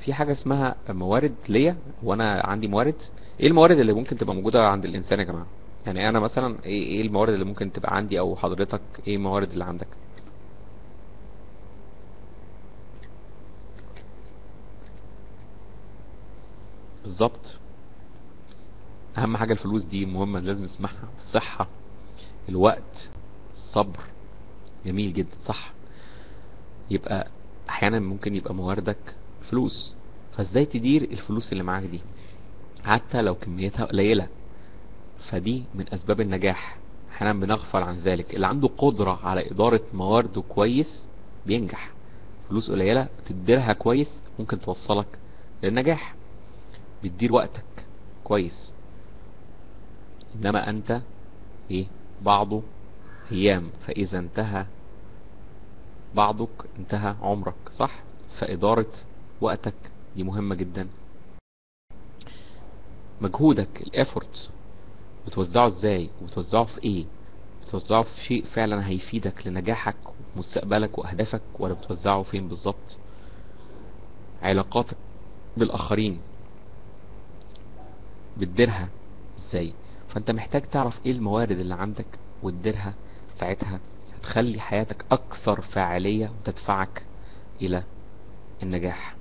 في حاجة اسمها موارد ليا وانا عندي موارد ايه الموارد اللي ممكن تبقى موجودة عند الانسان يا جماعة يعني انا مثلا ايه ايه الموارد اللي ممكن تبقى عندي او حضرتك ايه الموارد اللي عندك بالظبط اهم حاجة الفلوس دي مهمة لازم نسمعها الصحة الوقت الصبر جميل جدا صح يبقى احيانا ممكن يبقى مواردك فلوس فازاي تدير الفلوس اللي معاك دي حتى لو كميتها قليلة فدي من اسباب النجاح احيانا بنغفل عن ذلك اللي عنده قدرة على ادارة موارده كويس بينجح فلوس قليلة تديرها كويس ممكن توصلك للنجاح بتدير وقتك كويس انما انت ايه بعضه ايام فاذا انتهى بعضك انتهى عمرك صح فادارة وقتك دي مهمة جدا مجهودك الافورت بتوزعه ازاي وبتوزعه في ايه بتوزعه في شيء فعلا هيفيدك لنجاحك ومستقبلك واهدافك ولا بتوزعه فين بالظبط علاقاتك بالاخرين بتديرها ازاي فانت محتاج تعرف ايه الموارد اللي عندك وتديرها ساعتها هتخلي حياتك اكثر فاعلية وتدفعك الى النجاح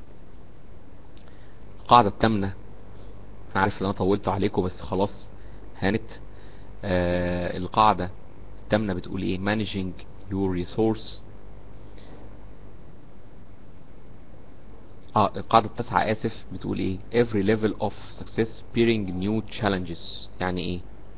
القاعدة التامنة انا عارف ان انا طولت عليكم بس خلاص هانت آه القاعدة التامنة بتقول ايه managing your resource اه القاعدة التاسعة اسف بتقول ايه every level of success bearing new challenges يعني ايه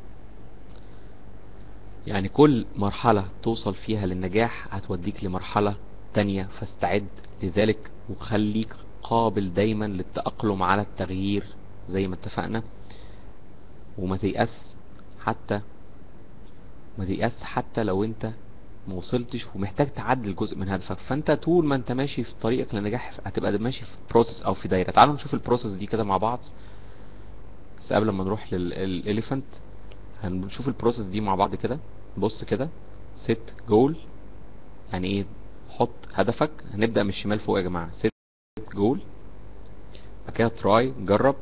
يعني كل مرحلة توصل فيها للنجاح هتوديك لمرحلة تانية فاستعد لذلك وخليك قابل دايما للتأقلم على التغيير زي ما اتفقنا وما تيأس حتى ما تيأس حتى لو انت ما وصلتش ومحتاج تعدل جزء من هدفك فانت طول ما انت ماشي في طريقك للنجاح هتبقى ماشي في بروسيس او في دايره تعالوا نشوف البروسيس دي كده مع بعض بس قبل ما نروح للاليفنت هنشوف البروسيس دي مع بعض كده بص كده سيت جول يعني ايه حط هدفك هنبدا من الشمال فوق يا جماعه سيت جول بعد كده تراي جرب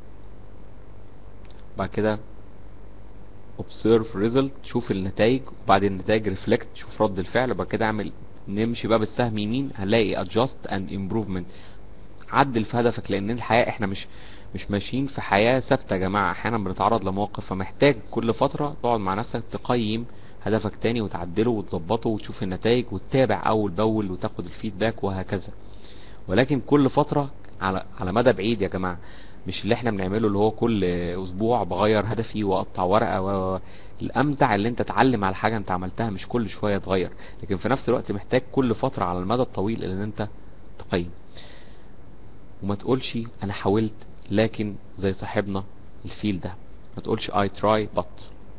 بعد كده observe result شوف النتائج وبعد النتائج reflect شوف رد الفعل بعد كده اعمل نمشي بقى بالسهم يمين هنلاقي adjust and improvement عدل في هدفك لان الحياة احنا مش مش ماشيين في حياة ثابتة يا جماعة احيانا بنتعرض لمواقف فمحتاج كل فترة تقعد مع نفسك تقيم هدفك تاني وتعدله وتظبطه وتشوف النتائج وتتابع اول باول وتاخد الفيدباك وهكذا ولكن كل فترة على على مدى بعيد يا جماعة مش اللي احنا بنعمله اللي هو كل اسبوع بغير هدفي واقطع ورقه و... الامتع اللي انت تتعلم على حاجه انت عملتها مش كل شويه تغير لكن في نفس الوقت محتاج كل فتره على المدى الطويل ان انت تقيم وما تقولش انا حاولت لكن زي صاحبنا الفيل ده ما تقولش I try but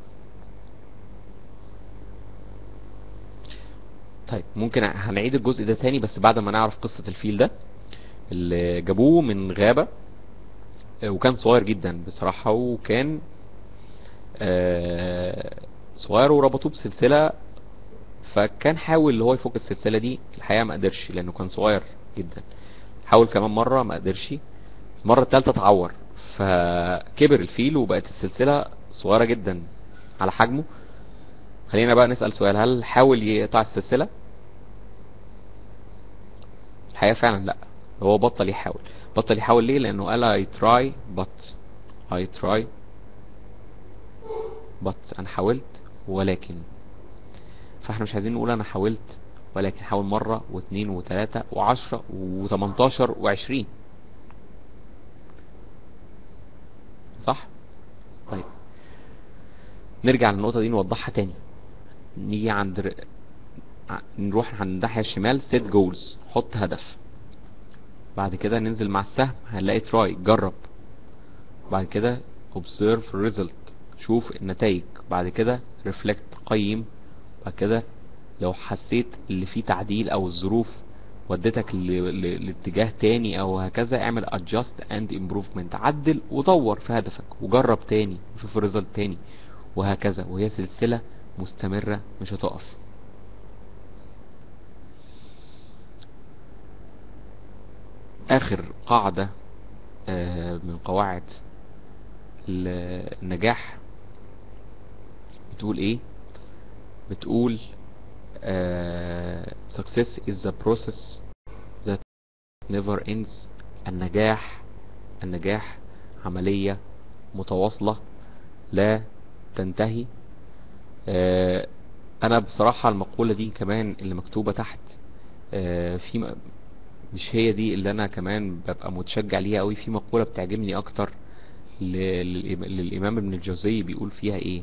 طيب ممكن هنعيد الجزء ده تاني بس بعد ما نعرف قصة الفيل ده اللي جابوه من غابة وكان صغير جدا بصراحة وكان آه صغير وربطوه بسلسلة فكان حاول اللي هو يفك السلسلة دي الحقيقة ما قدرش لانه كان صغير جدا حاول كمان مرة ما قدرش المرة التالتة اتعور فكبر الفيل وبقت السلسلة صغيرة جدا على حجمه خلينا بقى نسأل سؤال هل حاول يقطع السلسلة الحقيقة فعلا لا هو بطل يحاول بطل يحاول ليه لانه قال I try but I try but انا حاولت ولكن فاحنا مش عايزين نقول انا حاولت ولكن حاول مرة واثنين وثلاثة وعشرة وثمنتاشر وعشرين صح طيب نرجع للنقطة دي نوضحها تاني نيجي عند ر... نروح عند الناحية الشمال set goals حط هدف بعد كده ننزل مع السهم هنلاقي تراي جرب بعد كده observe result شوف النتائج بعد كده reflect قيم بعد كده لو حسيت اللي فيه تعديل او الظروف ودتك لاتجاه تاني او هكذا اعمل adjust and improvement عدل وطور في هدفك وجرب تاني وشوف الريزلت تاني وهكذا وهي سلسلة مستمرة مش هتقف اخر قاعدة آه، من قواعد ال- النجاح بتقول ايه بتقول آه، success is the process that never ends النجاح النجاح عملية متواصلة لا تنتهي آه، انا بصراحة المقولة دي كمان اللي مكتوبة تحت آه، في م- مش هي دي اللي انا كمان ببقى متشجع ليها قوي في مقولة بتعجبني اكتر ل- للإم- للامام ابن الجوزي بيقول فيها ايه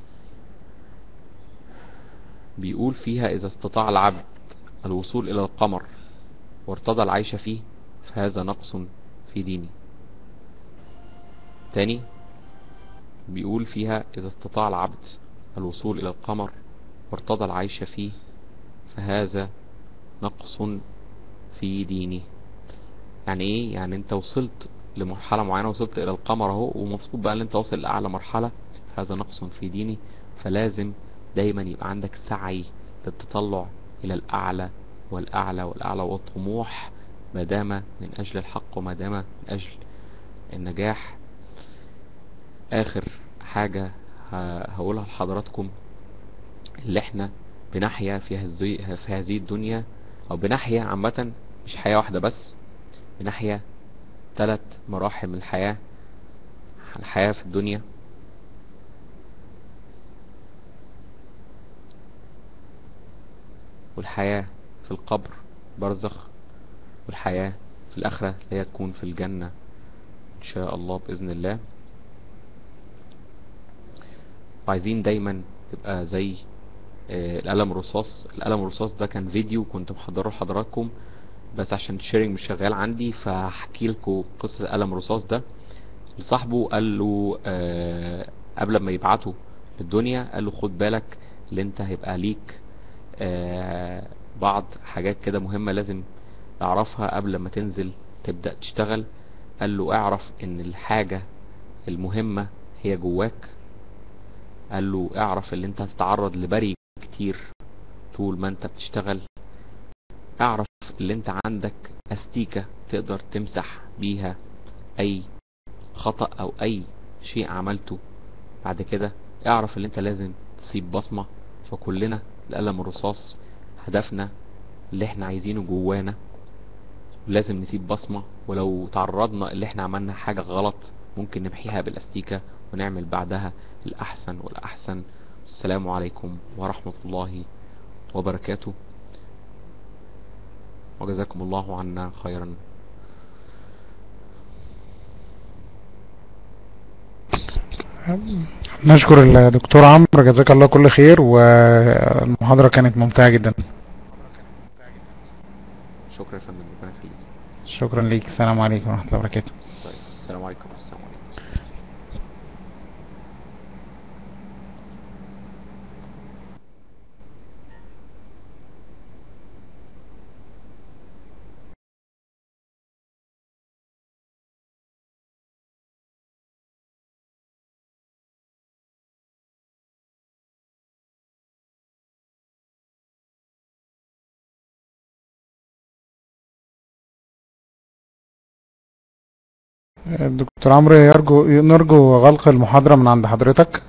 بيقول فيها اذا استطاع العبد الوصول الى القمر وارتضى العيش فيه فهذا نقص في ديني تاني بيقول فيها اذا استطاع العبد الوصول الى القمر وارتضى العيش فيه فهذا نقص في ديني يعني ايه يعني انت وصلت لمرحلة معينة وصلت الى القمر اهو ومبسوط بقى ان انت واصل لاعلى مرحلة هذا نقص في ديني فلازم دايما يبقى عندك سعي للتطلع الى الاعلى والاعلى والاعلى والطموح ما دام من اجل الحق وما دام من اجل النجاح اخر حاجة ه- هقولها لحضراتكم اللي احنا بنحيا في هذه في هذه الدنيا او بنحيا عامة مش حياة واحدة بس بنحيا ثلاث مراحل من الحياة الحياة في الدنيا والحياة في القبر برزخ والحياة في الآخرة اللي هي تكون في الجنة إن شاء الله بإذن الله وعايزين دايما تبقى زي آه، القلم الرصاص القلم الرصاص ده كان فيديو كنت محضره لحضراتكم بس عشان الشيرنج مش شغال عندي فهحكي لكم قصة القلم الرصاص ده لصاحبه قال له آه قبل ما يبعته للدنيا قال له خد بالك اللي انت هيبقى ليك آه بعض حاجات كده مهمة لازم تعرفها قبل ما تنزل تبدأ تشتغل قال له اعرف ان الحاجة المهمة هي جواك قال له اعرف اللي انت هتتعرض لبري كتير طول ما انت بتشتغل اعرف اللي انت عندك استيكة تقدر تمسح بيها اي خطأ او اي شيء عملته بعد كده اعرف اللي انت لازم تسيب بصمة فكلنا القلم الرصاص هدفنا اللي احنا عايزينه جوانا لازم نسيب بصمة ولو تعرضنا اللي احنا عملنا حاجة غلط ممكن نمحيها بالاستيكة ونعمل بعدها الأحسن والأحسن السلام عليكم ورحمة الله وبركاته وجزاكم الله عنا خيرا نشكر الدكتور عمرو جزاك الله كل خير والمحاضرة كانت ممتعة جدا شكرا يا فندم ربنا يخليك شكرا ليك السلام عليكم ورحمة الله وبركاته طيب السلام عليكم السلام عليكم الدكتور عمرو يرجو نرجو غلق المحاضرة من عند حضرتك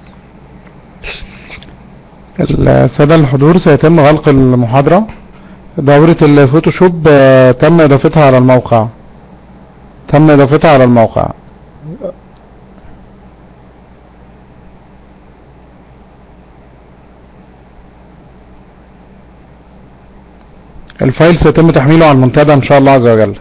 السادة الحضور سيتم غلق المحاضرة دورة الفوتوشوب آه، تم اضافتها على الموقع تم اضافتها على الموقع الفايل سيتم تحميله على المنتدى ان شاء الله عز وجل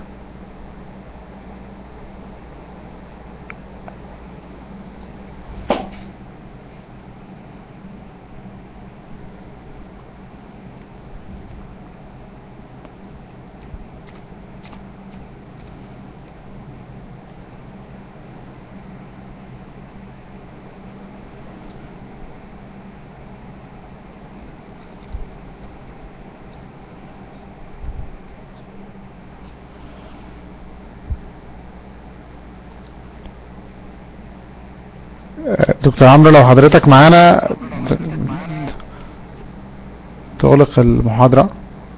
دكتور عمرو لو حضرتك معانا ت- تغلق المحاضرة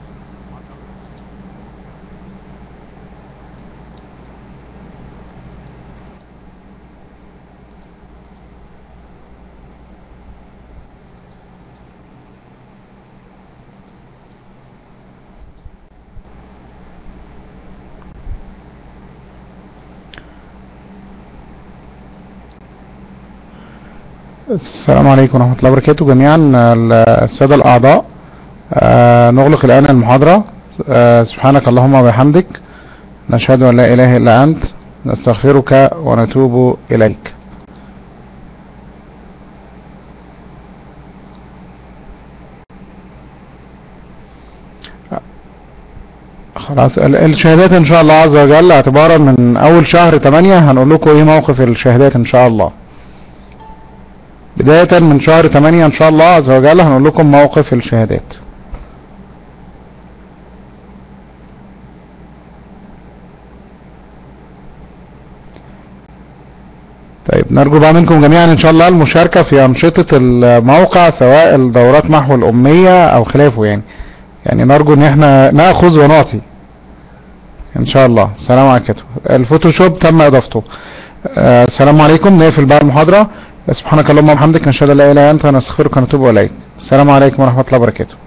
السلام عليكم ورحمة الله وبركاته جميعا ال- السادة الأعضاء آه، نغلق الآن المحاضرة آه، سبحانك اللهم وبحمدك نشهد أن لا إله إلا أنت نستغفرك ونتوب إليك خلاص ال- الشهادات ان شاء الله عز وجل اعتبارا من اول شهر 8 هنقول لكم ايه موقف الشهادات ان شاء الله بداية من شهر 8 ان شاء الله عز وجل هنقول لكم موقف الشهادات طيب نرجو بقى منكم جميعا ان شاء الله المشاركة في انشطة الموقع سواء الدورات محو الامية او خلافه يعني يعني نرجو ان احنا ناخذ ونعطي ان شاء الله السلام عليكم الفوتوشوب تم اضافته آه السلام عليكم نقفل بقى المحاضرة سبحانك اللهم وبحمدك نشهد ان لا اله الا انت نستغفرك ونتوب اليك السلام عليكم ورحمة الله وبركاته